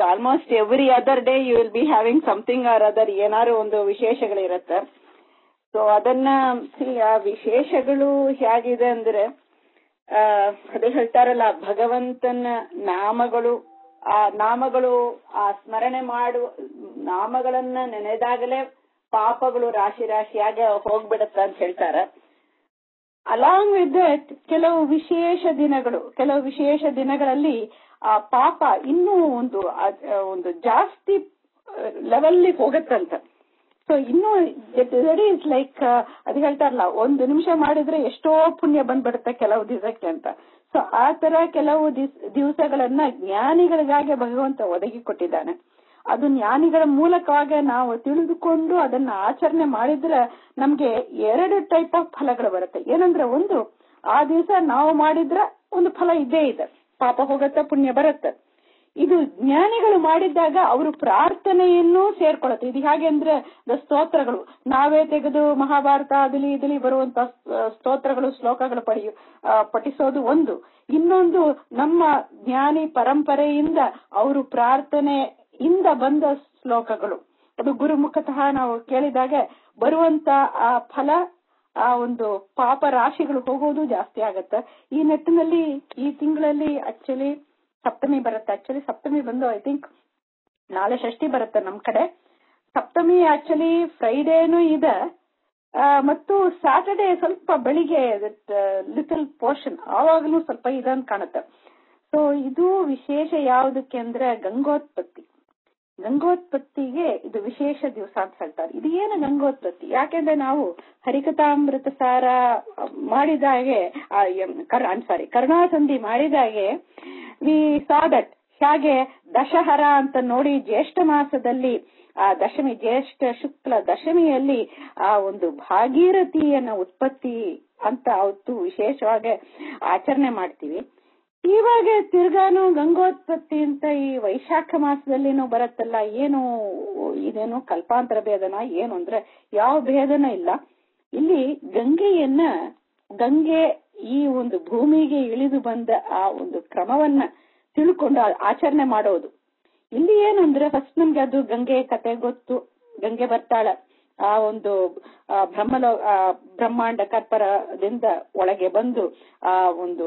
Almost every other day you will be having something or other ಏನಾದ್ರು ಒಂದು ವಿಶೇಷಗಳಿರತ್ತೆ so ಅದನ್ನ see, ಆ ವಿಶೇಷಗಳು ಹೇಗಿದೆ ಅಂದ್ರೆ ಆ ಅದೇ ಹೇಳ್ತಾರಲ್ಲ ಭಗವಂತನ ನಾಮಗಳು ಆ ನಾಮಗಳು ಆ ಸ್ಮರಣೆ ಮಾಡುವ ನಾಮಗಳನ್ನ ನೆನೆದಾಗಲೇ ಪಾಪಗಳು ರಾಶಿ ರಾಶಿಯಾಗಿ ಹೋಗ್ಬಿಡತ್ತ ಅಂತ ಹೇಳ್ತಾರೆ ಅಲಾಂಗ್ ವಿತ್ ದಟ್ ಕೆಲವು ವಿಶೇಷ ದಿನಗಳು ಕೆಲವು ವಿಶೇಷ ದಿನಗಳಲ್ಲಿ ಆ ಪಾಪ ಇನ್ನೂ ಒಂದು ಅದ್- ಒಂದು ಜಾಸ್ತಿ ಲೆವೆಲ್ ಹೋಗತ್ತಂತ ಸೊ ಇನ್ನೂ ದಟ್ ಈಸ್ ಲೈಕ್ ಅದು ಹೇಳ್ತಾರಲ್ಲ ಒಂದು ನಿಮಿಷ ಮಾಡಿದ್ರೆ ಎಷ್ಟೋ ಪುಣ್ಯ ಬಂದ್ಬಿಡುತ್ತೆ ಕೆಲವು ದಿವಸಕ್ಕೆ ಅಂತ ಸೊ ಆ ತರ ಕೆಲವು ದಿವ್ಸ- ದಿವಸಗಳನ್ನ ಜ್ಞಾನಿಗಳಿಗಾಗಿ ಭಗವಂತ ಒದಗಿ ಕೊಟ್ಟಿದ್ದಾನೆ ಅದು ಜ್ಞಾನಿಗಳ ಮೂಲಕವಾಗಿ ನಾವು ತಿಳಿದುಕೊಂಡು ಅದನ್ನ ಆಚರಣೆ ಮಾಡಿದ್ರೆ ನಮ್ಗೆ ಎರಡು ಟೈಪ್ ಆಫ್ ಫಲಗಳು ಬರುತ್ತೆ ಏನಂದ್ರೆ ಒಂದು ಆ ದಿವಸ ನಾವು ಮಾಡಿದ್ರೆ ಒಂದು ಫಲ ಇದ್ದೇ ಇದೆ ಪಾಪ ಹೋಗತ್ತೆ ಪುಣ್ಯ ಬರುತ್ತೆ ಇದು ಜ್ಞಾನಿಗಳು ಮಾಡಿದ್ದಾಗ ಅವರು ಪ್ರಾರ್ಥನೆಯನ್ನು ಸೇರ್ಕೊಳ್ಳುತ್ತೆ ಇದು ಹೇಗೆ ಅಂದ್ರೆ the ಸ್ತೋತ್ರಗಳು ನಾವೇ ತೆಗೆದು ಮಹಾಭಾರತ ಅದಲ್ಲಿ ಇದಲಿ ಬರುವಂತ ಸ್ತೋತ್ರಗಳು ಶ್ಲೋಕಗಳು ಪಡೆಯು ಆ, ಪಠಿಸೋದು ಒಂದು ಇನ್ನೊಂದು ನಮ್ಮ ಜ್ಞಾನಿ ಪರಂಪರೆಯಿಂದ ಅವರು ಪ್ರಾರ್ಥನೆಯಿಂದ ಬಂದ ಶ್ಲೋಕಗಳು ಅದು ಗುರುಮುಖತಃ ನಾವು ಕೇಳಿದಾಗ ಬರುವಂತ ಆ ಫಲ ಆ ಒಂದು ಪಾಪ ರಾಶಿಗಳು ಹೋಗೋದು ಜಾಸ್ತಿ ಆಗತ್ತೆ ಈ ನಿಟ್ಟಿನಲ್ಲಿ ಈ ತಿಂಗಳಲ್ಲಿ ಆಕ್ಚುಲಿ ಸಪ್ತಮಿ ಬರುತ್ತೆ ಆಕ್ಚುಲಿ ಸಪ್ತಮಿ ಬಂದು ಐ ಥಿಂಕ್ ನಾಳೆ ಷಷ್ಠಿ ಬರುತ್ತೆ ನಮ್ ಕಡೆ ಸಪ್ತಮಿ ಆಕ್ಚುಲಿ ಫ್ರೈಡೇನು ಇದೆ ಆ, ಮತ್ತು ಸ್ಯಾಟರ್ಡೇ ಸ್ವಲ್ಪ ಬೆಳಿಗ್ಗೆ ಲಿಟಲ್ ಪೋರ್ಷನ್ ಆವಾಗಲೂ ಸ್ವಲ್ಪ ಇದಂತ ಕಾಣುತ್ತೆ ಸೊ ಇದು ವಿಶೇಷ ಯಾವುದಕ್ಕೆ ಅಂದ್ರೆ ಗಂಗೋತ್ಪತ್ತಿ ಗಂಗೋತ್ಪತ್ತಿಗೆ ಇದು ವಿಶೇಷ ದಿವಸ ಅಂತ ಹೇಳ್ತಾರೆ ಇದು ಏನು ಗಂಗೋತ್ಪತ್ತಿ ಯಾಕೆಂದ್ರೆ ನಾವು ಹರಿಕಥಾಮೃತ ಸಾರ ಮಾಡಿದಾಗೆ ಐಮ್ ಸಾರಿ ಕರುಣಾಸಂಧಿ ಮಾಡಿದಾಗೆ ವಿ ಸಾ ದಟ್ ಹಾಗೆ ದಶಹರ ಅಂತ ನೋಡಿ ಜ್ಯೇಷ್ಠ ಮಾಸದಲ್ಲಿ ಆ ದಶಮಿ ಜ್ಯೇಷ್ಠ ಶುಕ್ಲ ದಶಮಿಯಲ್ಲಿ ಆ ಒಂದು ಭಾಗೀರಥಿಯನ್ನ ಉತ್ಪತ್ತಿ ಅಂತ ಅವತ್ತು ವಿಶೇಷವಾಗಿ ಆಚರಣೆ ಮಾಡ್ತೀವಿ ಇವಾಗ ತಿರ್ಗಾನು ಗಂಗೋತ್ಪತ್ತಿ ಅಂತ ಈ ವೈಶಾಖ ಮಾಸದಲ್ಲಿನೂ ಬರುತ್ತಲ್ಲ ಏನು ಇದೇನು ಕಲ್ಪಾಂತರ ಭೇದನ ಏನು ಅಂದ್ರೆ ಯಾವ ಭೇದನ ಇಲ್ಲ ಇಲ್ಲಿ ಗಂಗೆಯನ್ನ ಗಂಗೆ ಈ ಒಂದು ಭೂಮಿಗೆ ಇಳಿದು ಬಂದ ಆ ಒಂದು ಕ್ರಮವನ್ನ ತಿಳ್ಕೊಂಡು ಆ- ಆಚರಣೆ ಮಾಡೋದು ಇಲ್ಲಿ ಏನು ಅಂದ್ರೆ ಫಸ್ಟ್ ನಮ್ಗೆ ಅದು ಗಂಗೆ ಕತೆ ಗೊತ್ತು ಗಂಗೆ ಬರ್ತಾಳ ಆ ಒಂದು ಆ ಬ್ರಹ್ಮಲೋ ಆ ಬ್ರಹ್ಮಾಂಡ ಕರ್ಪರದಿಂದ ಒಳಗೆ ಬಂದು ಆ ಒಂದು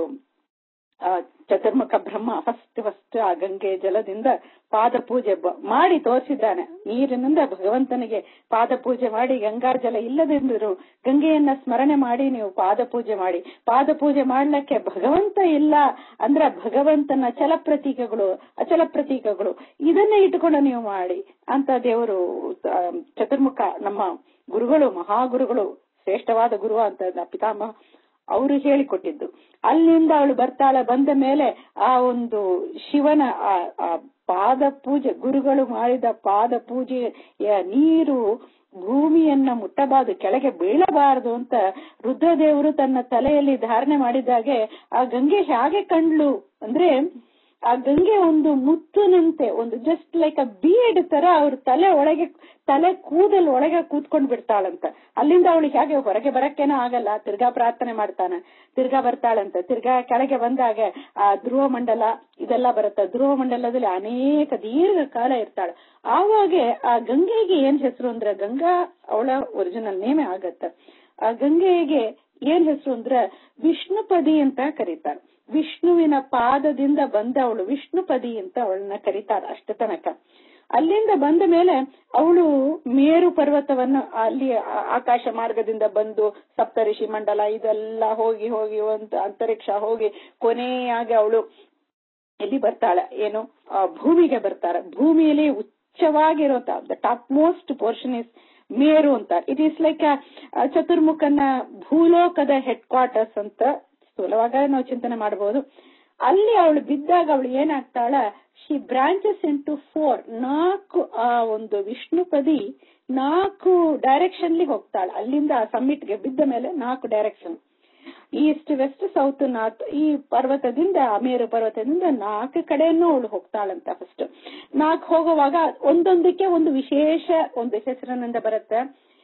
ಆ ಚತುರ್ಮುಖ ಬ್ರಹ್ಮ ಫಸ್ಟ್ ಫಸ್ಟ್ ಆ ಗಂಗೆ ಜಲದಿಂದ ಪಾದ ಪೂಜೆ ಬ- ಮಾಡಿ ತೋರಿಸಿದ್ದಾನೆ ನೀರಿನಿಂದ ಭಗವಂತನಿಗೆ ಪಾದ ಪೂಜೆ ಮಾಡಿ ಗಂಗಾ ಜಲ ಇಲ್ಲದೆಂದರು ಗಂಗೆಯನ್ನ ಸ್ಮರಣೆ ಮಾಡಿ ನೀವು ಪಾದ ಪೂಜೆ ಮಾಡಿ ಪಾದ ಪೂಜೆ ಮಾಡ್ಲಿಕ್ಕೆ ಭಗವಂತ ಇಲ್ಲ ಅಂದ್ರೆ ಭಗವಂತನ ಚಲ ಪ್ರತೀಕಗಳು ಅಚಲ ಪ್ರತೀಕಗಳು ಇದನ್ನೇ ಇಟ್ಟುಕೊಂಡು ನೀವು ಮಾಡಿ ಅಂತ ದೇವರು ಆ, ಚತುರ್ಮುಖ ನಮ್ಮ ಗುರುಗಳು ಮಹಾಗುರುಗಳು ಶ್ರೇಷ್ಠವಾದ ಗುರು ಅಂತ ಪಿತಾಮಹ ಅವರು ಹೇಳಿಕೊಟ್ಟಿದ್ದು ಅಲ್ಲಿಂದ ಅವಳು ಬರ್ತಾಳೆ ಬಂದ ಮೇಲೆ ಆ ಒಂದು ಶಿವನ ಆ ಆ ಪಾದ ಪೂಜೆ ಗುರುಗಳು ಮಾಡಿದ ಪಾದ ಪೂಜೆಯ ನೀರು ಭೂಮಿಯನ್ನ ಮುಟ್ಟಬಾರದು ಕೆಳಗೆ ಬೀಳಬಾರದು ಅಂತ ರುದ್ರದೇವರು ತನ್ನ ತಲೆಯಲ್ಲಿ ಧಾರಣೆ ಮಾಡಿದಾಗೆ ಆ ಗಂಗೆ ಹೇಗೆ ಕಂಡ್ಲು ಅಂದ್ರೆ ಆ ಗಂಗೆ ಒಂದು ಮುತ್ತಿನಂತೆ ಒಂದು ಜಸ್ಟ್ ಲೈಕ್ ಅ ಬೀಡ್ ತರ ಅವ್ರ ತಲೆ ಒಳಗೆ ತಲೆ ಕೂದಲ್ ಒಳಗೆ ಕೂತ್ಕೊಂಡ್ ಬಿಡ್ತಾಳಂತ ಅಲ್ಲಿಂದ ಅವಳಿಗೆ ಹೇಗೆ ಹೊರಗೆ ಬರಕ್ಕೇನೋ ಆಗಲ್ಲ ತಿರ್ಗಾ ಪ್ರಾರ್ಥನೆ ಮಾಡ್ತಾನೆ ತಿರ್ಗಾ ಬರ್ತಾಳಂತ ತಿರ್ಗಾ ಕೆಳಗೆ ಬಂದಾಗ ಆ ಧ್ರುವ ಮಂಡಲ ಇದೆಲ್ಲ ಬರುತ್ತೆ ಧ್ರುವ ಮಂಡಲದಲ್ಲಿ ಅನೇಕ ದೀರ್ಘ ಕಾಲ ಇರ್ತಾಳೆ ಆವಾಗ ಆ ಗಂಗೆಗೆ ಏನ್ ಹೆಸರು ಅಂದ್ರೆ ಗಂಗಾ ಅವಳ ಒರಿಜಿನಲ್ ನೇಮೇ ಆಗತ್ತೆ ಆ ಗಂಗೆಗೆ ಏನ್ ಹೆಸರು ಅಂದ್ರೆ ವಿಷ್ಣುಪದಿ ಅಂತ ಕರೀತಾರೆ ವಿಷ್ಣುವಿನ ಪಾದದಿಂದ ಬಂದವಳು ವಿಷ್ಣುಪದಿ ಅಂತ ಅವಳನ್ನ ಕರೀತಾರೆ ಅಷ್ಟ ತನಕ ಅಲ್ಲಿಂದ ಬಂದ ಮೇಲೆ ಅವಳು ಮೇರು ಪರ್ವತವನ್ನು ಅಲ್ಲಿ ಆ- ಆಕಾಶ ಮಾರ್ಗದಿಂದ ಬಂದು ಸಪ್ತಋಷಿ ಮಂಡಲ ಇದೆಲ್ಲ ಹೋಗಿ ಹೋಗಿ ಒಂದು ಅಂತರಿಕ್ಷ ಹೋಗಿ ಕೊನೆಯಾಗಿ ಅವಳು ಎಲ್ಲಿ ಬರ್ತಾಳೆ ಏನು ಆ, ಭೂಮಿಗೆ ಬರ್ತಾಳೆ ಭೂಮಿಯಲ್ಲಿ ಉಚ್ಚವಾಗಿರುವಂತ the top most portion is Meru ಅಂತ ಇಟ್ ಈಸ್ ಲೈಕ್ ಚತುರ್ಮುಖನ ಭೂಲೋಕದ ಹೆಡ್ ಕ್ವಾರ್ಟರ್ಸ್ ಅಂತ ಸ್ಥೂಲವಾಗ ನಾವು ಚಿಂತನೆ ಮಾಡಬಹುದು ಅಲ್ಲಿ ಅವಳು ಬಿದ್ದಾಗ ಅವಳು ಏನಾಗ್ತಾಳ she branches into four ನಾಲ್ಕು ಆ ಒಂದು ವಿಷ್ಣುಪದಿ ನಾಲ್ಕು ಡೈರೆಕ್ಷನ್ಲಿ ಹೋಗ್ತಾಳೆ ಅಲ್ಲಿಂದ ಆ ಸಮ್ಮಿಟ್ಗೆ ಬಿದ್ದ ಮೇಲೆ ನಾಲ್ಕು direction east west south north ಈ ಪರ್ವತದಿಂದ ಮೇರು ಪರ್ವತದಿಂದ ನಾಲ್ಕು ಕಡೆಯನ್ನು ಅವಳು ಹೋಗ್ತಾಳಂತ ಫಸ್ಟ್ ನಾಲ್ಕು ಹೋಗುವಾಗ ಒಂದೊಂದಕ್ಕೆ ಒಂದು ವಿಶೇಷ ಒಂದು ಹೆಸರಿನಿಂದ ಬರುತ್ತೆ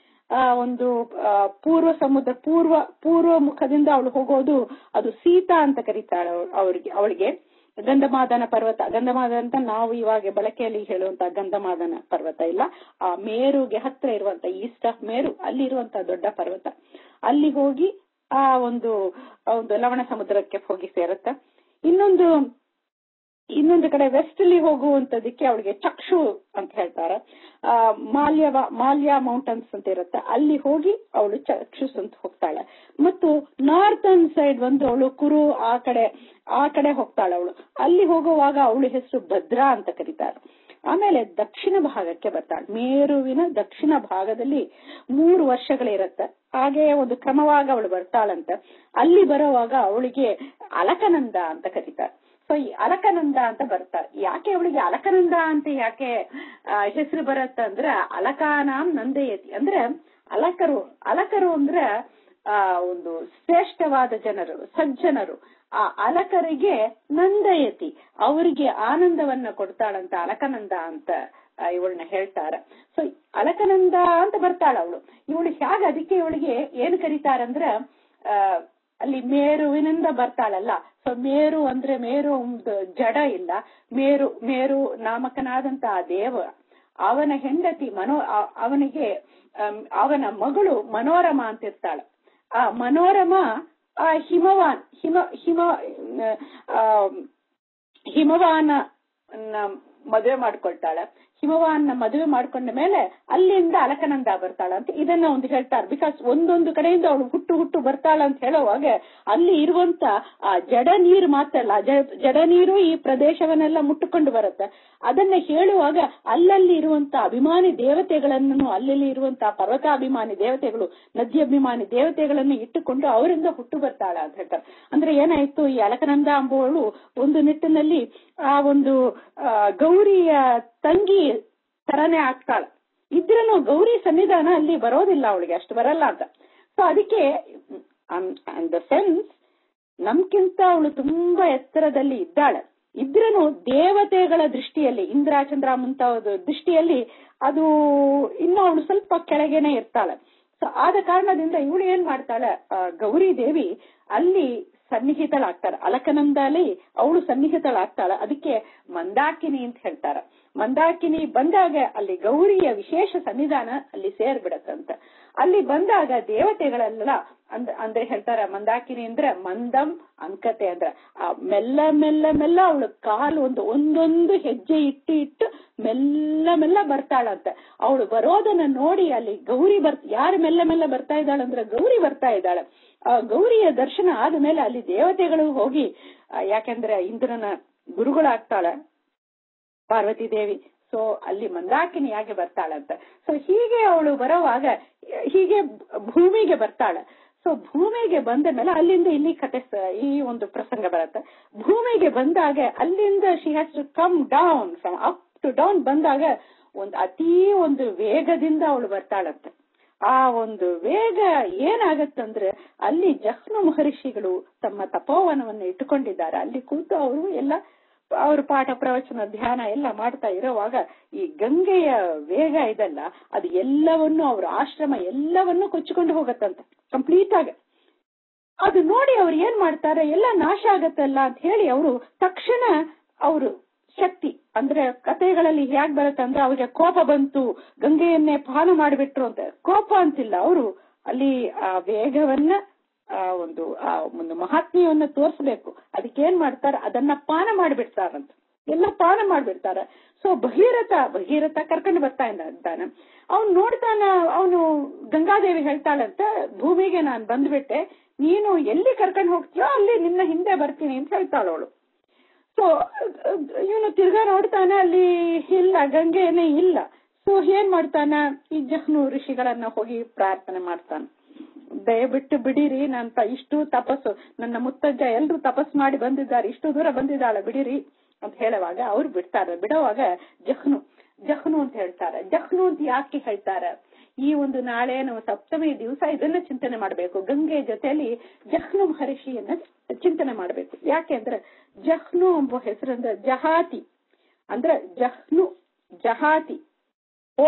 ಆ ಒಂದು ಆ, ಪೂರ್ವ ಸಮುದ್ರ ಪೂರ್ವ ಪೂರ್ವ ಮುಖದಿಂದ ಅವಳು ಹೋಗೋದು ಅದು ಸೀತಾ ಅಂತ ಕರೀತಾಳೆ ಅವ್ರಿಗೆ ಅವಳಿಗೆ ಗಂಧಮಾದನ ಪರ್ವತ ಗಂಧಮಾದನ ಅಂತ ನಾವು ಇವಾಗ ಬಳಕೆಯಲ್ಲಿ ಹೇಳುವಂತ ಗಂಧಮಾದನ ಪರ್ವತ ಇಲ್ಲ ಆ ಮೇರುಗೆ ಹತ್ರ ಇರುವಂತ ಈಸ್ಟ್ ಆಫ್ ಮೇರು ಅಲ್ಲಿ ಇರುವಂತ ದೊಡ್ಡ ಪರ್ವತ ಅಲ್ಲಿ ಹೋಗಿ ಆ ಒಂದು ಆ ಒಂದು ಲವಣ ಸಮುದ್ರಕ್ಕೆ ಹೋಗಿ ಸೇರುತ್ತೆ ಇನ್ನೊಂದು ಇನ್ನೊಂದು ಕಡೆ ವೆಸ್ಟ್ ಅಲ್ಲಿ ಹೋಗುವಂತದಕ್ಕೆ ಅವಳಿಗೆ ಚಕ್ಷು ಅಂತ ಹೇಳ್ತಾರೆ ಆ ಮಾಲ್ಯ ಮಾಲ್ಯ ಮೌಂಟನ್ಸ್ ಅಂತ ಇರುತ್ತೆ ಅಲ್ಲಿ ಹೋಗಿ ಅವಳು ಚಕ್ಷುಸ್ ಅಂತ ಹೋಗ್ತಾಳೆ ಮತ್ತು ನಾರ್ತನ್ ಸೈಡ್ ಒಂದು ಅವಳು ಕುರು ಆ ಕಡೆ ಆ ಕಡೆ ಹೋಗ್ತಾಳೆ ಅವಳು ಅಲ್ಲಿ ಹೋಗುವಾಗ ಅವಳು ಹೆಸರು ಭದ್ರಾ ಅಂತ ಕರೀತಾರೆ ಆಮೇಲೆ ದಕ್ಷಿಣ ಭಾಗಕ್ಕೆ ಬರ್ತಾಳೆ ಮೇರುವಿನ ದಕ್ಷಿಣ ಭಾಗದಲ್ಲಿ ಮೂರು ವರ್ಷಗಳಿರತ್ತೆ ಹಾಗೆ ಒಂದು ಕ್ರಮವಾಗಿ ಅವಳು ಬರ್ತಾಳಂತೆ ಅಲ್ಲಿ ಬರುವಾಗ ಅವಳಿಗೆ ಅಲಕನಂದ ಅಂತ ಕರೀತಾರೆ ಸೊ ಈ ಅಲಕನಂದ ಅಂತ ಬರ್ತಾರೆ ಯಾಕೆ ಅವಳಿಗೆ ಅಲಕನಂದ ಅಂತ ಯಾಕೆ ಹೆಸರು ಬರುತ್ತೆ ಅಂದ್ರೆ ಅಲಕಾನಾಂ ನಂದಯತಿ ಅಂದ್ರೆ ಅಲಕರು ಅಲಕರು ಅಂದ್ರೆ ಆ ಒಂದು ಶ್ರೇಷ್ಠವಾದ ಜನರು ಸಜ್ಜನರು ಆ ಅಲಕರಿಗೆ ನಂದಯತಿ ಅವರಿಗೆ ಆನಂದವನ್ನ ಕೊಡ್ತಾಳಂತ ಅಲಕನಂದ ಅಂತ ಇವಳನ್ನ ಹೇಳ್ತಾರ ಸೊ ಅಲಕನಂದ ಅಂತ ಬರ್ತಾಳ ಅವಳು ಇವಳು ಹೇಗೆ ಅದಕ್ಕೆ ಇವಳಿಗೆ ಏನ್ ಕರೀತಾರಂದ್ರ ಆ ಅಲ್ಲಿ ಮೇರುವಿನಿಂದ ಬರ್ತಾಳಲ್ಲ ಸೊ ಮೇರು ಅಂದ್ರೆ ಮೇರು ಒಂದು ಜಡ ಇಲ್ಲ ಮೇರು ಮೇರು ನಾಮಕನಾದಂತ ಆ ದೇವ ಅವನ ಹೆಂಡತಿ ಮನೋ ಅವನಿಗೆ ಅವನ ಮಗಳು ಮನೋರಮ ಅಂತ ಇರ್ತಾಳೆ ಆ ಮನೋರಮ ಆ ಹಿಮವಾನ್ ಹಿಮ ಹಿಮ ಹಿಮವಾನ ಮದುವೆ ಮಾಡ್ಕೊಳ್ತಾಳೆ ಹಿಮವಾನ್ನ ಮದುವೆ ಮಾಡ್ಕೊಂಡ ಮೇಲೆ ಅಲ್ಲಿಂದ ಅಲಕನಂದ ಬರ್ತಾಳ ಅಂತ ಇದನ್ನ ಒಂದು ಹೇಳ್ತಾರೆ ಬಿಕಾಸ್ ಒಂದೊಂದು ಕಡೆಯಿಂದ ಅವಳು ಹುಟ್ಟು ಹುಟ್ಟು ಬರ್ತಾಳ ಅಂತ ಹೇಳುವಾಗ ಅಲ್ಲಿ ಇರುವಂತ ಆ ಜಡ ನೀರು ಮಾತ್ರ ಅಲ್ಲ ಜಡ ನೀರು ಈ ಪ್ರದೇಶವನ್ನೆಲ್ಲ ಮುಟ್ಟುಕೊಂಡು ಬರುತ್ತೆ ಅದನ್ನ ಹೇಳುವಾಗ ಅಲ್ಲಲ್ಲಿ ಇರುವಂತ ಅಭಿಮಾನಿ ದೇವತೆಗಳನ್ನು ಅಲ್ಲಲ್ಲಿ ಇರುವಂತ ಪರ್ವತಾಭಿಮಾನಿ ದೇವತೆಗಳು ನದಿಯಭಿಮಾನಿ ದೇವತೆಗಳನ್ನು ಇಟ್ಟುಕೊಂಡು ಅವರಿಂದ ಹುಟ್ಟು ಬರ್ತಾಳ ಅಂತ ಹೇಳ್ತಾರೆ ಅಂದ್ರೆ ಏನಾಯ್ತು ಈ ಅಲಕನಂದ ಅಂಬುವಳು ಒಂದು ನಿಟ್ಟಿನಲ್ಲಿ ಆ ಒಂದು ಗೌರಿಯ ತಂಗಿ ತರನೇ ಆಗ್ತಾಳ ಇದ್ರೂ ಗೌರಿ ಸನ್ನಿಧಾನ ಅಲ್ಲಿ ಬರೋದಿಲ್ಲ ಅವಳಿಗೆ ಅಷ್ಟು ಬರಲ್ಲ ಅಂತ ಸೊ ಅದಕ್ಕೆ ದ ಸೆನ್ಸ್ ನಮ್ಕಿಂತ ಅವಳು ತುಂಬಾ ಎತ್ತರದಲ್ಲಿ ಇದ್ದಾಳೆ ಇದ್ರೂ ದೇವತೆಗಳ ದೃಷ್ಟಿಯಲ್ಲಿ ಇಂದ್ರ ಚಂದ್ರ ಮುಂತಾದ ದೃಷ್ಟಿಯಲ್ಲಿ ಅದು ಇನ್ನು ಅವಳು ಸ್ವಲ್ಪ ಕೆಳಗೇನೆ ಇರ್ತಾಳೆ ಸೊ ಆದ ಕಾರಣದಿಂದ ಇವಳು ಏನ್ ಮಾಡ್ತಾಳೆ ಗೌರಿ ದೇವಿ ಅಲ್ಲಿ ಸನ್ನಿಹಿತಳಾಗ್ತಾಳೆ ಅಲಕನಂದಲ್ಲಿ ಅವಳು ಸನ್ನಿಹಿತಳಾಗ್ತಾಳ ಅದಕ್ಕೆ ಮಂದಾಕಿನಿ ಅಂತ ಹೇಳ್ತಾರ ಮಂದಾಕಿನಿ ಬಂದಾಗ ಅಲ್ಲಿ ಗೌರಿಯ ವಿಶೇಷ ಸನ್ನಿಧಾನ ಅಲ್ಲಿ ಸೇರ್ಬಿಡತ್ತಂತ ಅಲ್ಲಿ ಬಂದಾಗ ದೇವತೆಗಳೆಲ್ಲ ಅಂದ್ ಅಂದ್ರೆ ಹೇಳ್ತಾರ ಮಂದಾಕಿನಿ ಅಂದ್ರೆ ಮಂದಂ ಅಂಕತೆ ಅಂದ್ರ ಆ ಮೆಲ್ಲ ಮೆಲ್ಲ ಮೆಲ್ಲ ಅವಳು ಕಾಲು ಒಂದು ಒಂದೊಂದು ಹೆಜ್ಜೆ ಇಟ್ಟು ಇಟ್ಟು ಮೆಲ್ಲ ಮೆಲ್ಲ ಬರ್ತಾಳಂತ ಅವಳು ಬರೋದನ್ನ ನೋಡಿ ಅಲ್ಲಿ ಗೌರಿ ಬರ್ ಯಾರು ಮೆಲ್ಲ ಮೆಲ್ಲ ಬರ್ತಾ ಇದ್ದಾಳಂದ್ರೆ ಗೌರಿ ಬರ್ತಾ ಇದ್ದಾಳೆ ಆ ಗೌರಿಯ ದರ್ಶನ ಆದ್ಮೇಲೆ ಅಲ್ಲಿ ದೇವತೆಗಳು ಹೋಗಿ ಯಾಕೆಂದ್ರೆ ಇಂದ್ರನ ಗುರುಗಳಾಗ್ತಾಳೆ ಪಾರ್ವತಿ ದೇವಿ ಸೊ ಅಲ್ಲಿ ಮಂದಾಕಿನಿಯಾಗಿ ಬರ್ತಾಳಂತ ಸೊ ಹೀಗೆ ಅವಳು ಬರೋವಾಗ ಹೀಗೆ ಭೂಮಿಗೆ ಬರ್ತಾಳೆ ಸೊ ಭೂಮಿಗೆ ಬಂದ ಮೇಲೆ ಅಲ್ಲಿಂದ ಇಲ್ಲಿ ಕತೆ ಈ ಒಂದು ಪ್ರಸಂಗ ಬರುತ್ತೆ ಭೂಮಿಗೆ ಬಂದಾಗ ಅಲ್ಲಿಂದ she has to come down from up to down ಬಂದಾಗ ಒಂದು ಅತೀ ಒಂದು ವೇಗದಿಂದ ಅವಳು ಬರ್ತಾಳಂತೆ ಆ ಒಂದು ವೇಗ ಏನಾಗತ್ತಂದ್ರೆ ಅಲ್ಲಿ ಜಹ್ನು ಮಹರ್ಷಿಗಳು ತಮ್ಮ ತಪೋವನವನ್ನು ಇಟ್ಟುಕೊಂಡಿದ್ದಾರೆ ಅಲ್ಲಿ ಕೂತು ಅವರು ಎಲ್ಲ ಅವರು ಪಾಠ ಪ್ರವಚನ ಧ್ಯಾನ ಎಲ್ಲ ಮಾಡ್ತಾ ಇರೋವಾಗ ಈ ಗಂಗೆಯ ವೇಗ ಇದಲ್ಲ ಅದು ಎಲ್ಲವನ್ನು ಅವ್ರ ಆಶ್ರಮ ಎಲ್ಲವನ್ನೂ ಕೊಚ್ಚಿಕೊಂಡು ಹೋಗತ್ತಂತೆ ಕಂಪ್ಲೀಟ್ ಆಗಿ ಅದು ನೋಡಿ ಅವ್ರು ಏನ್ ಮಾಡ್ತಾರೆ ಎಲ್ಲ ನಾಶ ಆಗತ್ತಲ್ಲ ಅಂತ ಹೇಳಿ ಅವರು ತಕ್ಷಣ ಅವರು ಶಕ್ತಿ ಅಂದ್ರೆ ಕಥೆಗಳಲ್ಲಿ ಹೇಗ್ ಬರುತ್ತೆ ಅಂದ್ರೆ ಅವ್ರಿಗೆ ಕೋಪ ಬಂತು ಗಂಗೆಯನ್ನೇ ಪಾನ ಮಾಡಿಬಿಟ್ರು ಅಂತ ಕೋಪ ಅಂತಿಲ್ಲ ಅವರು ಅಲ್ಲಿ ಆ ವೇಗವನ್ನ ಆ ಒಂದು ಆ ಒಂದು ಮಹಾತ್ಮೆಯನ್ನ ತೋರಿಸ್ಬೇಕು ಅದಕ್ಕೆ ಏನ್ ಮಾಡ್ತಾರೆ ಅದನ್ನ ಪಾನ ಮಾಡಿಬಿಡ್ತಾರಂತ ಎಲ್ಲ ಪಾನ ಮಾಡ್ಬಿಡ್ತಾರ ಸೊ ಭಗೀರಥ ಭಗೀರಥ ಕರ್ಕೊಂಡು ಬರ್ತಾ ಇದ್ದಾನೆ ಅವ್ನು ನೋಡ್ತಾನ ಅವನು ಗಂಗಾದೇವಿ ಹೇಳ್ತಾಳಂತ ಭೂಮಿಗೆ ನಾನ್ ಬಂದ್ಬಿಟ್ಟೆ ನೀನು ಎಲ್ಲಿ ಕರ್ಕೊಂಡು ಹೋಗ್ತೀಯೋ ಅಲ್ಲಿ ನಿನ್ನ ಹಿಂದೆ ಬರ್ತೀನಿ ಅಂತ ಹೇಳ್ತಾಳವಳು ಸೊ ಇವನು ತಿರ್ಗಾ ನೋಡ್ತಾನ ಅಲ್ಲಿ ಇಲ್ಲ ಗಂಗೆನೇ ಇಲ್ಲ ಸೊ ಏನ್ ಮಾಡ್ತಾನ ಈ ಜಹ್ನು ಋಷಿಗಳನ್ನ ಹೋಗಿ ಪ್ರಾರ್ಥನೆ ಮಾಡ್ತಾನ ದಯವಿಟ್ಟು ಬಿಡಿರಿ ನಂತ ಇಷ್ಟು ತಪಸ್ಸು ನನ್ನ ಮುತ್ತಜ್ಜ ಎಲ್ರು ತಪಸ್ ಮಾಡಿ ಬಂದಿದ್ದಾರೆ ಇಷ್ಟು ದೂರ ಬಂದಿದ್ದಾಳೆ ಬಿಡಿರಿ ಅಂತ ಹೇಳುವಾಗ ಅವ್ರು ಬಿಡ್ತಾರೆ ಬಿಡುವಾಗ ಜಹ್ನು ಜಹ್ನು ಅಂತ ಹೇಳ್ತಾರೆ ಜಹ್ನು ಅಂತ ಯಾಕೆ ಹೇಳ್ತಾರೆ ಈ ಒಂದು ನಾಳೆ ನಾವು ಸಪ್ತಮಿ ದಿವಸ ಇದನ್ನ ಚಿಂತನೆ ಮಾಡಬೇಕು ಗಂಗೆ ಜೊತೆಯಲ್ಲಿ ಜಹ್ನು ಮಹರ್ಷಿಯನ್ನ ಚಿಂತನೆ ಮಾಡಬೇಕು ಯಾಕೆ ಅಂದ್ರೆ ಜಹ್ನು ಎಂಬ ಹೆಸರಂದ್ರೆ ಜಹಾತಿ ಅಂದ್ರೆ ಜಹ್ನು ಜಹಾತಿ ಓ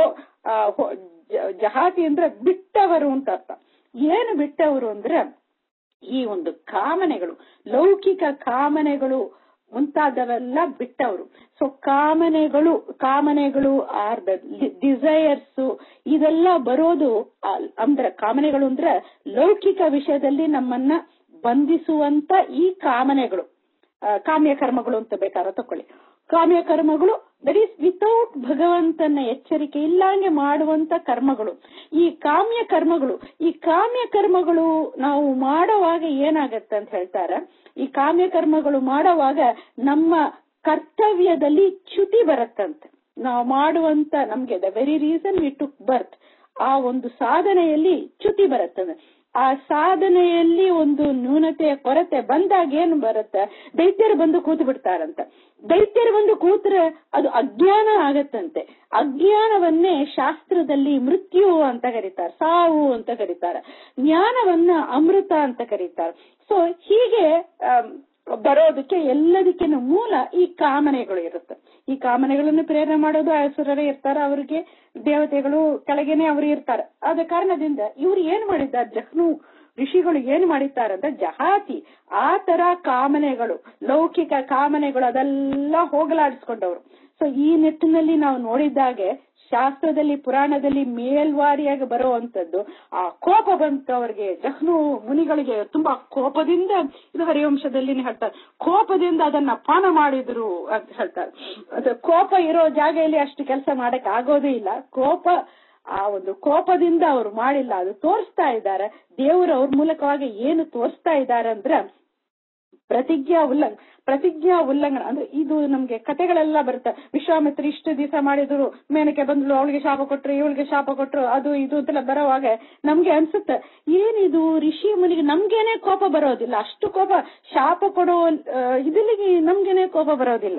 ಜಹಾತಿ ಅಂದ್ರೆ ಬಿಟ್ಟವರು ಅಂತ ಅರ್ಥ ಏನು ಬಿಟ್ಟವರು ಅಂದ್ರೆ ಈ ಒಂದು ಕಾಮನೆಗಳು ಲೌಕಿಕ ಕಾಮನೆಗಳು ಮುಂತಾದವೆಲ್ಲ ಬಿಟ್ಟವರು ಸೊ ಕಾಮನೆಗಳು ಕಾಮನೆಗಳು ಆರ್ ದ ಡಿಸೈರ್ಸ್ ಇದೆಲ್ಲ ಬರೋದು ಆ- ಅಂದ್ರೆ ಕಾಮನೆಗಳು ಅಂದ್ರೆ ಲೌಕಿಕ ವಿಷಯದಲ್ಲಿ ನಮ್ಮನ್ನ ಬಂಧಿಸುವಂತ ಈ ಕಾಮನೆಗಳು ಆ, ಕಾಮ್ಯ ಕರ್ಮಗಳು ಅಂತ ಬೇಕಾದ್ರೆ ತಕೊಳ್ಳಿ ಕಾಮ್ಯ ಕರ್ಮಗಳು ದಟ್ ಈಸ್ ವಿತೌಟ್ ಭಗವಂತನ ಎಚ್ಚರಿಕೆ ಇಲ್ಲಂಗೆ ಮಾಡುವಂತ ಕರ್ಮಗಳು ಈ ಕಾಮ್ಯ ಕರ್ಮಗಳು ಈ ಕಾಮ್ಯ ಕರ್ಮಗಳು ನಾವು ಮಾಡುವಾಗ ಏನಾಗತ್ತೆ ಅಂತ ಹೇಳ್ತಾರೆ ಈ ಕಾಮ್ಯ ಕರ್ಮಗಳು ಮಾಡುವಾಗ ನಮ್ಮ ಕರ್ತವ್ಯದಲ್ಲಿ ಚ್ಯುತಿ ಬರುತ್ತಂತೆ ನಾವು ಮಾಡುವಂತ ನಮ್ಗೆ the very reason we took birth ಆ ಒಂದು ಸಾಧನೆಯಲ್ಲಿ ಚ್ಯುತಿ ಬರುತ್ತದೆ ಆ ಸಾಧನೆಯಲ್ಲಿ ಒಂದು ನ್ಯೂನತೆಯ ಕೊರತೆ ಬಂದಾಗ ಏನು ಬರುತ್ತೆ ದೈತ್ಯರು ಬಂದು ಕೂತು ಬಿಡ್ತಾರಂತ ದೈತ್ಯರು ಬಂದು ಕೂತ್ರೆ ಅದು ಅಜ್ಞಾನ ಆಗತ್ತಂತೆ ಅಜ್ಞಾನವನ್ನೇ ಶಾಸ್ತ್ರದಲ್ಲಿ ಮೃತ್ಯು ಅಂತ ಕರೀತಾರೆ ಸಾವು ಅಂತ ಕರೀತಾರೆ ಜ್ಞಾನವನ್ನ ಅಮೃತ ಅಂತ ಕರೀತಾರೆ ಸೊ ಹೀಗೆ ಆಮ್, ಬರೋದಕ್ಕೆ ಎಲ್ಲದಕ್ಕಿಂತ ಮೂಲ ಈ ಕಾಮನೆಗಳು ಇರುತ್ತೆ ಈ ಕಾಮನೆಗಳನ್ನು ಪ್ರೇರಣೆ ಮಾಡೋದು ಅಸುರರೇ ಇರ್ತಾರೆ ಅವರಿಗೆ ದೇವತೆಗಳು ಕೆಳಗೇನೆ ಅವರು ಇರ್ತಾರೆ ಆದ ಕಾರಣದಿಂದ ಇವ್ರು ಏನ್ ಮಾಡಿದ್ದಾರೆ ಜಹ್ನು ಋಷಿಗಳು ಏನ್ ಮಾಡಿದ್ದಾರೆ ಅಂದ್ರೆ ಜಹಾತಿ ಆ ತರ ಕಾಮನೆಗಳು ಲೌಕಿಕ ಕಾಮನೆಗಳು ಅದೆಲ್ಲ ಹೋಗಲಾಡಿಸ್ಕೊಂಡವರು ಸೊ ಈ ನಿಟ್ಟಿನಲ್ಲಿ ನಾವು ನೋಡಿದ್ದಾಗೆ ಶಾಸ್ತ್ರದಲ್ಲಿ ಪುರಾಣದಲ್ಲಿ ಮೇಲ್ವಾರಿಯಾಗಿ ಬರುವಂತದ್ದು ಆ ಕೋಪ ಬಂತು ಅವ್ರಿಗೆ ಜಹ್ನು ಮುನಿಗಳಿಗೆ ತುಂಬಾ ಕೋಪದಿಂದ ಇದು ಹರಿವಂಶದಲ್ಲಿ ಹೇಳ್ತಾರೆ ಕೋಪದಿಂದ ಅದನ್ನ ಪಾನ ಮಾಡಿದ್ರು ಅಂತ ಹೇಳ್ತಾರೆ ಅದು ಕೋಪ ಇರೋ ಜಾಗೆಯಲ್ಲಿ ಅಷ್ಟು ಕೆಲಸ ಮಾಡಕ್ ಆಗೋದೇ ಇಲ್ಲ ಕೋಪ ಆ ಒಂದು ಕೋಪದಿಂದ ಅವ್ರು ಮಾಡಿಲ್ಲ ಅದು ತೋರಿಸ್ತಾ ಇದ್ದಾರೆ ದೇವರು ಅವ್ರ ಮೂಲಕವಾಗಿ ಏನು ತೋರಿಸ್ತಾ ಇದ್ದಾರೆ ಅಂದ್ರೆ ಪ್ರತಿಜ್ಞಾ ಉಲ್ಲಂಘ ಪ್ರತಿಜ್ಞಾ ಉಲ್ಲಂಘನ ಅಂದ್ರೆ ಇದು ನಮ್ಗೆ ಕತೆಗಳೆಲ್ಲ ಬರುತ್ತೆ ವಿಶ್ವಾಮಿತ್ರ ಇಷ್ಟು ದಿವಸ ಮಾಡಿದ್ರು ಮೇನಕ್ಕೆ ಬಂದ್ಲು ಅವಳಿಗೆ ಶಾಪ ಕೊಟ್ರು ಇವಳಿಗೆ ಶಾಪ ಕೊಟ್ರು ಅದು ಇದು ಅಂತೆಲ್ಲ ಬರೋವಾಗ ನಮ್ಗೆ ಅನ್ಸುತ್ತೆ ಏನಿದು ಋಷಿ ಮುನಿಗೆ ನಮ್ಗೇನೆ ಕೋಪ ಬರೋದಿಲ್ಲ ಅಷ್ಟು ಕೋಪ ಶಾಪ ಕೊಡೋ ಇದಲ್ಲಿಗೆ ನಮ್ಗೇನೆ ಕೋಪ ಬರೋದಿಲ್ಲ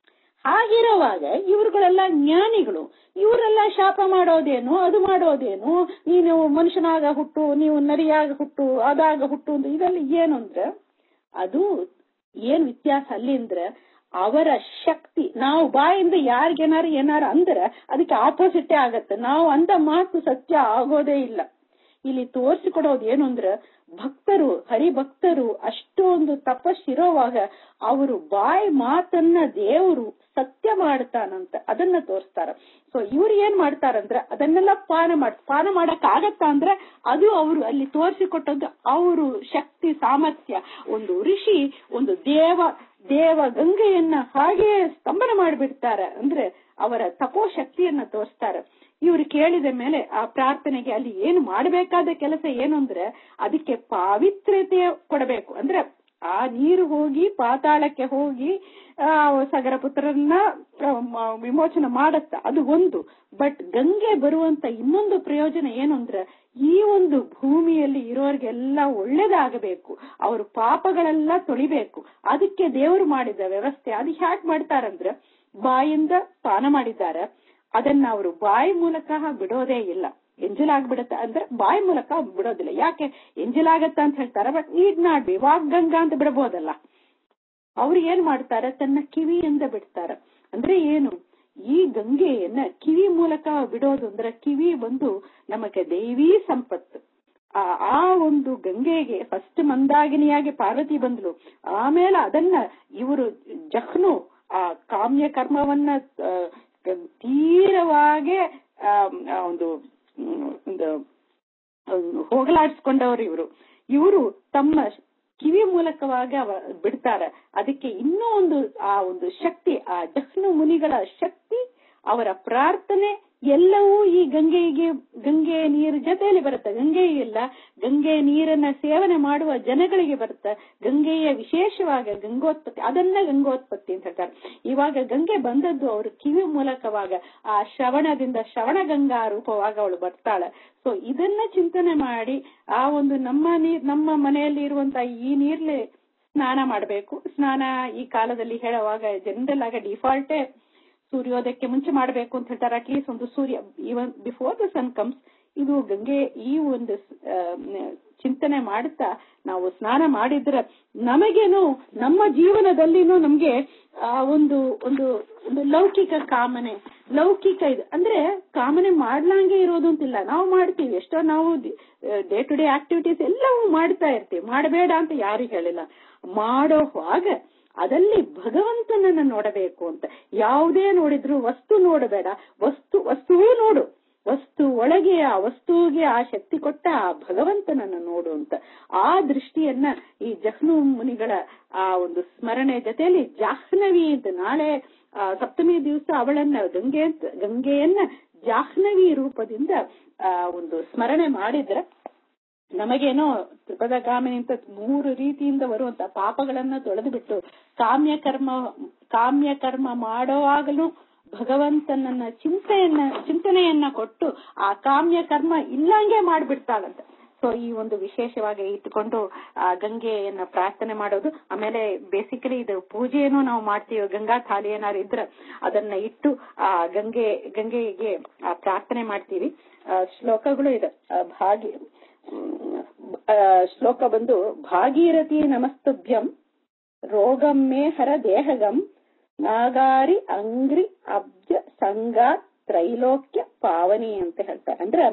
ಹಾಗಿರುವಾಗ ಇವ್ರುಗಳೆಲ್ಲ ಜ್ಞಾನಿಗಳು ಇವರೆಲ್ಲ ಶಾಪ ಮಾಡೋದೇನು ಅದು ಮಾಡೋದೇನು ನೀನು ಮನುಷ್ಯನಾಗ ಹುಟ್ಟು ನೀವು ನರಿಯಾಗ ಹುಟ್ಟು ಅದಾಗ ಹುಟ್ಟು ಅಂತ ಇದೆಲ್ಲ ಏನು ಅಂದ್ರೆ ಅದು ಏನ್ ವ್ಯತ್ಯಾಸ ಅಲ್ಲಿ ಅಂದ್ರೆ ಅವರ ಶಕ್ತಿ ನಾವು ಬಾಯಿಂದ ಯಾರಿಗೇನಾರು ಏನಾರು ಅಂದ್ರೆ ಅದಕ್ಕೆ ಆಪೋಸಿಟೇ ಆಗತ್ತೆ ನಾವು ಅಂದ ಮಾತು ಸತ್ಯ ಆಗೋದೇ ಇಲ್ಲ ಇಲ್ಲಿ ತೋರಿಸಿಕೊಡೋದು ಏನು ಅಂದ್ರೆ ಭಕ್ತರು ಹರಿಭಕ್ತರು ಅಷ್ಟೊಂದು ತಪಸ್ಸಿರೋವಾಗ ಅವರು ಬಾಯಿ ಮಾತನ್ನ ದೇವರು ಸತ್ಯ ಮಾಡ್ತಾನಂತ ಅದನ್ನ ತೋರಿಸ್ತಾರ ಸೊ ಇವ್ರು ಏನ್ ಮಾಡ್ತಾರಂದ್ರೆ ಅದನ್ನೆಲ್ಲ ಪಾನ ಮಾಡ್ ಪಾನ ಮಾಡಕ್ ಆಗತ್ತಾ ಅಂದ್ರೆ ಅದು ಅವರು ಅಲ್ಲಿ ತೋರಿಸಿಕೊಟ್ಟದ್ದು ಅವರು ಶಕ್ತಿ ಸಾಮರ್ಥ್ಯ ಒಂದು ಋಷಿ ಒಂದು ದೇವ ದೇವ ಗಂಗೆಯನ್ನ ಹಾಗೆ ಸ್ತಂಭನ ಮಾಡಿಬಿಡ್ತಾರೆ ಅಂದ್ರೆ ಅವರ ತಪೋ ಶಕ್ತಿಯನ್ನ ತೋರಿಸ್ತಾರೆ ಇವ್ರು ಕೇಳಿದ ಮೇಲೆ ಆ ಪ್ರಾರ್ಥನೆಗೆ ಅಲ್ಲಿ ಏನು ಮಾಡಬೇಕಾದ ಕೆಲಸ ಏನು ಅಂದ್ರೆ ಅದಕ್ಕೆ ಪಾವಿತ್ರ್ಯತೆ ಕೊಡಬೇಕು ಅಂದ್ರೆ ಆ ನೀರು ಹೋಗಿ ಪಾತಾಳಕ್ಕೆ ಹೋಗಿ ಆ ಸಗರ ಪುತ್ರರನ್ನ ಆ, ಮ- ವಿಮೋಚನೆ ಮಾಡತ್ತ ಅದು ಒಂದು ಬಟ್ ಗಂಗೆ ಬರುವಂತ ಇನ್ನೊಂದು ಪ್ರಯೋಜನ ಏನು ಅಂದ್ರೆ ಈ ಒಂದು ಭೂಮಿಯಲ್ಲಿ ಇರೋರಿಗೆಲ್ಲ ಒಳ್ಳೇದಾಗಬೇಕು ಅವ್ರ ಪಾಪಗಳೆಲ್ಲ ತೊಳಿಬೇಕು ಅದಕ್ಕೆ ದೇವರು ಮಾಡಿದ ವ್ಯವಸ್ಥೆ ಅದು ಹ್ಯಾಕ್ ಮಾಡ್ತಾರಂದ್ರೆ ಬಾಯಿಂದ ಪಾನ ಮಾಡಿದ್ದಾರೆ ಅದನ್ನ ಅವರು ಬಾಯಿ ಮೂಲಕ ಬಿಡೋದೇ ಇಲ್ಲ ಎಂಜಲಾಗ್ಬಿಡತ್ತ ಅಂದ್ರೆ ಬಾಯಿ ಮೂಲಕ ಬಿಡೋದಿಲ್ಲ ಯಾಕೆ ಎಂಜಲಾಗತ್ತ ಅಂತ ಹೇಳ್ತಾರೆ ಬಟ್ ನೀಡ್ ನಾಟ್ ಬಿ ವಾಕ್ ಗಂಗಾ ಅಂತ ಬಿಡಬಹುದಲ್ಲ ಅವ್ರು ಏನ್ ಮಾಡ್ತಾರೆ ತನ್ನ ಕಿವಿಯಿಂದ ಬಿಡ್ತಾರೆ ಅಂದ್ರೆ ಏನು ಈ ಗಂಗೆಯನ್ನ ಕಿವಿ ಮೂಲಕ ಬಿಡೋದು ಅಂದ್ರೆ ಕಿವಿ ಬಂದು ನಮಗೆ ದೈವೀ ಸಂಪತ್ತು ಆ ಆ ಒಂದು ಗಂಗೆಗೆ ಫಸ್ಟ್ ಮಂದಾಗಿನಿಯಾಗಿ ಪಾರ್ವತಿ ಬಂದ್ಲು ಆಮೇಲೆ ಅದನ್ನ ಇವರು ಜಹ್ನು ಆ ಕಾಮ್ಯ ಕರ್ಮವನ್ನ ಆ, ತೀರವಾಗಿ ಆ, ಆ ಒಂದು ಹ್ಮ್, ಒಂದು ಹೋಗಲಾಡಿಸ್ಕೊಂಡವರು ಇವರು ಇವರು ತಮ್ಮ ಕಿವಿ ಮೂಲಕವಾಗಿ ಅವ ಬಿಡ್ತಾರೆ ಅದಕ್ಕೆ ಇನ್ನೂ ಒಂದು ಆ ಒಂದು ಶಕ್ತಿ ಆ ಜಹ್ನು ಮುನಿಗಳ ಶಕ್ತಿ ಅವರ ಪ್ರಾರ್ಥನೆ ಎಲ್ಲವೂ ಈ ಗಂಗೆಗೆ ಗಂಗೆ ನೀರು ಜೊತೆಯಲ್ಲಿ ಬರುತ್ತೆ ಗಂಗೆ ಇಲ್ಲ ಗಂಗೆ ನೀರನ್ನ ಸೇವನೆ ಮಾಡುವ ಜನಗಳಿಗೆ ಬರುತ್ತೆ ಗಂಗೆಯ ವಿಶೇಷವಾಗಿ ಗಂಗೋತ್ಪತ್ತಿ ಅದನ್ನ ಗಂಗೋತ್ಪತ್ತಿ ಅಂತ ಹೇಳ್ತಾರೆ ಇವಾಗ ಗಂಗೆ ಬಂದದ್ದು ಅವರು ಕಿವಿ ಮೂಲಕವಾಗ ಆ ಶ್ರವಣದಿಂದ ಶ್ರವಣ ಗಂಗಾ ರೂಪವಾಗ ಅವಳು ಬರ್ತಾಳೆ ಸೊ ಇದನ್ನ ಚಿಂತನೆ ಮಾಡಿ ಆ ಒಂದು ನಮ್ಮ ನೀರ್ ನಮ್ಮ ಮನೆಯಲ್ಲಿ ಇರುವಂತ ಈ ನೀರ್ಲೆ ಸ್ನಾನ ಮಾಡಬೇಕು ಸ್ನಾನ ಈ ಕಾಲದಲ್ಲಿ ಹೇಳುವಾಗ ಜನರಲ್ ಆಗ ಡಿಫಾಲ್ಟೇ ಸೂರ್ಯೋದಯಕ್ಕೆ ಮುಂಚೆ ಮಾಡಬೇಕು ಅಂತ ಹೇಳ್ತಾರೆ ಅಟ್ಲೀಸ್ಟ್ ಒಂದು ಸೂರ್ಯ even before the sun comes ಇದು ಗಂಗೆ ಈ ಒಂದು ಆ, ಚಿಂತನೆ ಮಾಡುತ್ತಾ ನಾವು ಸ್ನಾನ ಮಾಡಿದ್ರೆ ನಮಗೇನು ನಮ್ಮ ಜೀವನದಲ್ಲಿನೂ ನಮ್ಗೆ ಆ ಒಂದು ಒಂದು ಒಂದು ಲೌಕಿಕ ಕಾಮನೆ ಲೌಕಿಕ ಇದು ಅಂದ್ರೆ ಕಾಮನೆ ಮಾಡ್ಲಂಗೆ ಇರೋದು ಅಂತಿಲ್ಲ ನಾವು ಮಾಡ್ತೀವಿ ಎಷ್ಟೋ ನಾವು ಡೇ ಟು ಡೇ ಆಕ್ಟಿವಿಟೀಸ್ ಎಲ್ಲವೂ ಮಾಡ್ತಾ ಇರ್ತೀವಿ ಮಾಡಬೇಡ ಅಂತ ಯಾರು ಹೇಳಿಲ್ಲ ಮಾಡೋವಾಗ ಅದಲ್ಲಿ ಭಗವಂತನನ್ನ ನೋಡಬೇಕು ಅಂತ ಯಾವುದೇ ನೋಡಿದ್ರು ವಸ್ತು ನೋಡಬೇಡ ವಸ್ತು ವಸ್ತುವೂ ನೋಡು ವಸ್ತು ಒಳಗೆ ಆ ವಸ್ತುವಿಗೆ ಆ ಶಕ್ತಿ ಕೊಟ್ಟ ಆ ಭಗವಂತನನ್ನ ನೋಡು ಅಂತ ಆ ದೃಷ್ಟಿಯನ್ನ ಈ ಜಹ್ನು ಮುನಿಗಳ ಆ ಒಂದು ಸ್ಮರಣೆ ಜೊತೆಯಲ್ಲಿ ಜಾಹ್ನವಿ ಅಂತ ನಾಳೆ ಆ ಸಪ್ತಮಿ ದಿವಸ ಅವಳನ್ನ ಗಂಗೆ ಅಂತ ಗಂಗೆಯನ್ನ ಜಾಹ್ನವಿ ರೂಪದಿಂದ ಆ ಒಂದು ಸ್ಮರಣೆ ಮಾಡಿದ್ರೆ ನಮಗೇನೋ ತ್ರಿಪದಗಾಮಿನಿ ಅಂತ ಮೂರು ರೀತಿಯಿಂದ ಬರುವಂತ ಪಾಪಗಳನ್ನ ತೊಳೆದು ಬಿಟ್ಟು ಕಾಮ್ಯ ಕರ್ಮ ಕಾಮ್ಯ ಕರ್ಮ ಮಾಡುವಾಗಲೂ ಭಗವಂತನನ್ನ ಚಿಂತೆಯನ್ನ ಚಿಂತನೆಯನ್ನ ಕೊಟ್ಟು ಆ ಕಾಮ್ಯ ಕರ್ಮ ಇಲ್ಲಂಗೆ ಮಾಡ್ಬಿಡ್ತಾಳಂತ ಸೊ ಈ ಒಂದು ವಿಶೇಷವಾಗಿ ಇಟ್ಟುಕೊಂಡು ಆ ಗಂಗೆಯನ್ನ ಪ್ರಾರ್ಥನೆ ಮಾಡೋದು ಆಮೇಲೆ ಬೇಸಿಕಲಿ ಇದು ಪೂಜೆಯನ್ನು ನಾವು ಮಾಡ್ತೀವಿ ಗಂಗಾ ಥಾಲಿ ಏನಾದ್ರು ಇದ್ರೆ ಅದನ್ನ ಇಟ್ಟು ಆ ಗಂಗೆ ಗಂಗೆಗೆ ಆ ಪ್ರಾರ್ಥನೆ ಮಾಡ್ತೀವಿ ಆ ಶ್ಲೋಕಗಳು ಇದೆ ಆ ಭಾಗಿ ಆ ಶ್ಲೋಕ ಬಂದು ಭಾಗೀರಥಿ ನಮಸ್ತುಭ್ಯಂ ರೋಗಂ ಮೇ ಹರ ದೇಹಗಂ ನಾಗಾರಿ ಅಂಗ್ರಿ ಅಬ್ಜ ಸಂಗಾ ತ್ರೈಲೋಕ್ಯ ಪಾವನಿ ಅಂತ ಹೇಳ್ತಾರೆ ಅಂದ್ರೆ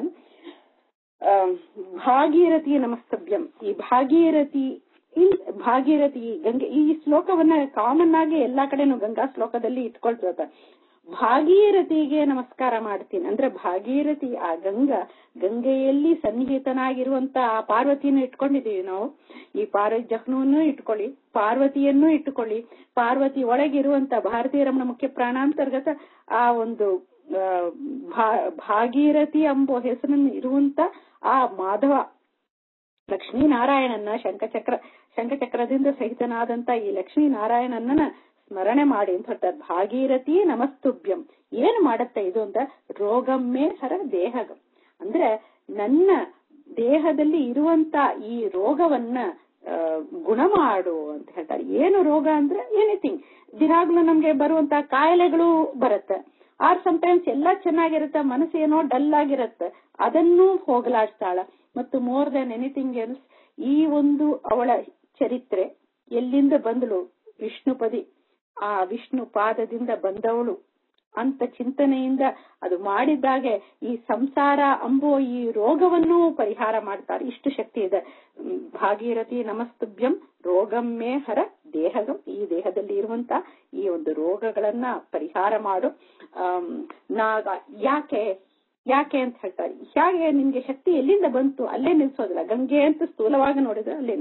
ಆ, ಭಾಗೀರಥಿ ನಮಸ್ತಭ್ಯಂ ಈ ಭಾಗೀರಥಿ ಇನ್ ಭಾಗೀರಥಿ ಗಂಗೆ ಈ ಶ್ಲೋಕವನ್ನ ಕಾಮನ್ ಆಗಿ ಎಲ್ಲಾ ಕಡೆನೂ ಗಂಗಾ ಶ್ಲೋಕದಲ್ಲಿ ಇಟ್ಕೊಳ್ತಾರೆ ಭಾಗೀರಥಿಗೆ ನಮಸ್ಕಾರ ಮಾಡ್ತೀನಿ ಅಂದ್ರೆ ಭಾಗೀರಥಿ ಆ ಗಂಗಾ ಗಂಗೆಯಲ್ಲಿ ಸನ್ನಿಹಿತನಾಗಿರುವಂತ ಆ ಪಾರ್ವತಿಯನ್ನು ಇಟ್ಕೊಂಡಿದೀವಿ ನಾವು ಈ ಪಾರ್ವ ಜಹ್ನವನ್ನು ಇಟ್ಕೊಳ್ಳಿ ಪಾರ್ವತಿಯನ್ನು ಇಟ್ಟುಕೊಳ್ಳಿ ಪಾರ್ವತಿ ಒಳಗಿರುವಂತ ಭಾರತೀಯ ರಮಣ ಮುಖ್ಯ ಪ್ರಾಣಾಂತರ್ಗತ ಆ ಒಂದು ಆ, ಭಾ- ಭಾಗೀರಥಿ ಎಂಬ ಹೆಸರನ್ನು ಇರುವಂತ ಆ ಮಾಧವ ಲಕ್ಷ್ಮೀ ನಾರಾಯಣನ್ನ ಶಂಖಚಕ್ರ ಶಂಖಚಕ್ರದಿಂದ ಸಹಿತನಾದಂತ ಈ ಲಕ್ಷ್ಮೀ ನಾರಾಯಣನನ್ನ ಸ್ಮರಣೆ ಮಾಡಿ ಅಂತ ಹೇಳ್ತಾರೆ ಭಾಗೀರಥಿ ನಮಸ್ತುಭ್ಯಂ ಏನು ಮಾಡತ್ತೆ ಇದು ಅಂತ ರೋಗಮ್ಮೇ ಹರ ದೇಹಗಂ ಅಂದ್ರೆ ನನ್ನ ದೇಹದಲ್ಲಿ ಇರುವಂತ ಈ ರೋಗವನ್ನ ಆ, ಗುಣ ಮಾಡು ಅಂತ ಹೇಳ್ತಾರೆ ಏನು ರೋಗ ಅಂದ್ರೆ ಎನಿಥಿಂಗ್ ದಿನಾಗ್ಲೂ ನಮ್ಗೆ ಬರುವಂತ ಕಾಯಿಲೆಗಳು ಬರುತ್ತೆ ಆರ್ ಸಮಟೈಮ್ಸ್ ಎಲ್ಲ ಚೆನ್ನಾಗಿರುತ್ತೆ ಮನಸ್ಸು ಏನೋ ಡಲ್ ಆಗಿರುತ್ತೆ ಅದನ್ನು ಹೋಗಲಾಡ್ತಾಳ ಮತ್ತು ಮೋರ್ ದನ್ ಎನಿಥಿಂಗ್ ಎಲ್ಸ್ ಈ ಒಂದು ಅವಳ ಚರಿತ್ರೆ ಎಲ್ಲಿಂದ ಬಂದಳು ವಿಷ್ಣುಪದಿ ಆ ವಿಷ್ಣು ಪಾದದಿಂದ ಬಂದವಳು ಅಂತ ಚಿಂತನೆಯಿಂದ ಅದು ಮಾಡಿದ್ದಾಗೆ ಈ ಸಂಸಾರ ಅಂಬೋ ಈ ರೋಗವನ್ನು ಪರಿಹಾರ ಮಾಡ್ತಾರೆ ಇಷ್ಟು ಶಕ್ತಿ ಇದೆ ಹ್ಮ್, ಭಾಗೀರಥಿ ನಮಸ್ತುಭ್ಯಂ ರೋಗಮ್ಮೇ ಹರ ದೇಹಗಂ ಈ ದೇಹದಲ್ಲಿ ಇರುವಂತ ಈ ಒಂದು ರೋಗಗಳನ್ನ ಪರಿಹಾರ ಮಾಡು ಆಮ್, ನಾಗ ಯಾಕೆ ಯಾಕೆ ಅಂತ ಹೇಳ್ತಾರೆ ಹೇಗೆ ನಿಮ್ಗೆ ಶಕ್ತಿ ಎಲ್ಲಿಂದ ಬಂತು ಅಲ್ಲೇ ನಿಲ್ಸೋದಿಲ್ಲ ಗಂಗೆ ಅಂತ ಸ್ಥೂಲವಾಗಿ ನೋಡಿದ್ರೆ ಅಲ್ಲಿ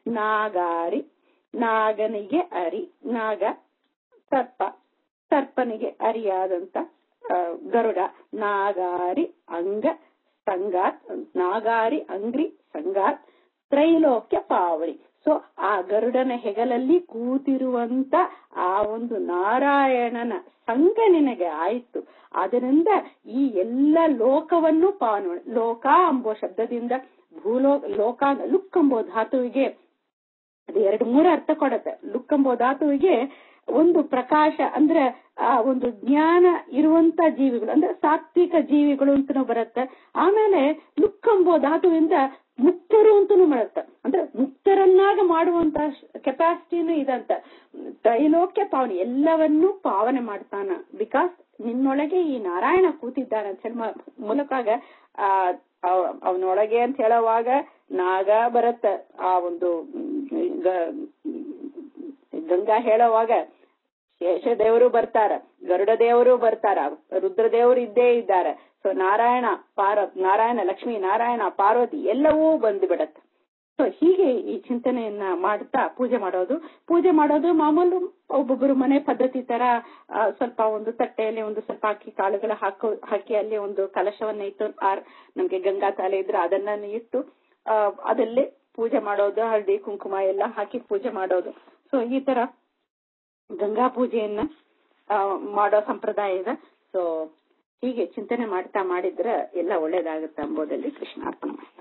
ನಾಗಾರಿ ನಾಗನಿಗೆ ಅರಿ ನಾಗ ಸರ್ಪ ಸರ್ಪನಿಗೆ ಅರಿಯಾದಂತ ಆ, ಗರುಡ ನಾಗಾರಿ ಅಂಗ ಸಂಗಾತ್ ನಾಗಾರಿ ಅಂಗ್ರಿ ಸಂಗಾತ್ ತ್ರೈಲೋಕ್ಯ ಪಾವಳಿ ಸೊ ಆ ಗರುಡನ ಹೆಗಲಲ್ಲಿ ಕೂತಿರುವಂತ ಆ ಒಂದು ನಾರಾಯಣನ ಸಂಘ ನಿನಗೆ ಆಯ್ತು ಅದರಿಂದ ಈ ಎಲ್ಲ ಲೋಕವನ್ನು ಪಾವನ ಮಾಡು. ಲೋಕ ಎಂಬೋ ಶಬ್ದದಿಂದ ಭೂಲೋ ಲೋಕ ಲುಕ್ ಎಂಬೋ ಧಾತುವಿಗೆ ಅದು ಎರಡು ಮೂರು ಅರ್ಥ ಕೊಡತ್ತೆ ಲುಕ್ ಎಂಬೋ ಧಾತುವಿಗೆ ಒಂದು ಪ್ರಕಾಶ ಅಂದ್ರೆ ಆ ಒಂದು ಜ್ಞಾನ ಇರುವಂತ ಜೀವಿಗಳು ಅಂದ್ರೆ ಸಾತ್ವಿಕ ಜೀವಿಗಳು ಅಂತನೂ ಬರುತ್ತೆ ಆಮೇಲೆ ಲುಕ್ ಎಂಬೋ ಧಾತುವಿಂದ ಮುಕ್ತರು ಅಂತನೂ ಬರುತ್ತೆ ಅಂದ್ರೆ ಮುಕ್ತರನ್ನಾಗ ಮಾಡುವಂತ ಕೆಪಾಸಿಟಿನೂ ಇದಂತ ತ್ರೈಲೋಕ್ಯ ಪಾವನೆ ಎಲ್ಲವನ್ನೂ ಪಾವನೆ ಮಾಡ್ತಾನ ಬಿಕಾಸ್ ನಿನ್ನೊಳಗೆ ಈ ನಾರಾಯಣ ಕೂತಿದ್ದಾನೆ ಅಂತ ಹೇಳಿ ಮ- ಮೂಲಕಾಗ ಆ ಅವ- ಅವನೊಳಗೆ ಅಂತ ಹೇಳುವಾಗ ನಾಗ ಬರತ್ತ ಆ ಒಂದು ಮ್, ಗ- ಗಂಗಾ ಹೇಳುವಾಗ ಶೇಷದೇವರು ಬರ್ತಾರ ಗರುಡ ದೇವರು ಬರ್ತಾರ ರುದ್ರದೇವರು ಇದ್ದೇ ಇದ್ದಾರೆ ಸೊ ನಾರಾಯಣ ಪಾರ ನಾರಾಯಣ ಲಕ್ಷ್ಮೀ ನಾರಾಯಣ ಪಾರ್ವತಿ ಎಲ್ಲವೂ ಬಂದು ಬಿಡತ್ತೆ ಸೊ ಹೀಗೆ ಈ ಚಿಂತನೆಯನ್ನ ಮಾಡ್ತಾ ಪೂಜೆ ಮಾಡೋದು ಪೂಜೆ ಮಾಡೋದು ಮಾಮೂಲು ಒಬ್ಬೊಬ್ಬರು ಮನೆ ಪದ್ಧತಿ ತರ ಆ, ಸ್ವಲ್ಪ ಒಂದು ತಟ್ಟೆಯಲ್ಲಿ ಒಂದು ಸ್ವಲ್ಪ ಅಕ್ಕಿ ಕಾಳುಗಳ ಹಾಕೋ ಹಾಕಿ ಅಲ್ಲಿ ಒಂದು ಕಲಶವನ್ನ ಇಟ್ಟು ಆರ್ ನಮ್ಗೆ ಗಂಗಾ ತಾಲೆ ಇದ್ರೆ ಅದನ್ನ ಇಟ್ಟು ಆ, ಅದಲ್ಲೇ ಪೂಜೆ ಮಾಡೋದು ಹಳದಿ ಕುಂಕುಮ ಎಲ್ಲ ಹಾಕಿ ಪೂಜೆ ಮಾಡೋದು ಸೊ ಈ ತರ ಗಂಗಾ ಪೂಜೆಯನ್ನ ಆ, ಮಾಡೋ ಸಂಪ್ರದಾಯ ಇದೆ ಸೊ ಹೀಗೆ ಚಿಂತನೆ ಮಾಡ್ತಾ ಮಾಡಿದ್ರೆ ಎಲ್ಲ ಒಳ್ಳೇದಾಗುತ್ತೆ ಎಂಬುದಲ್ಲಿ ಕೃಷ್ಣಾರ್ಪಣ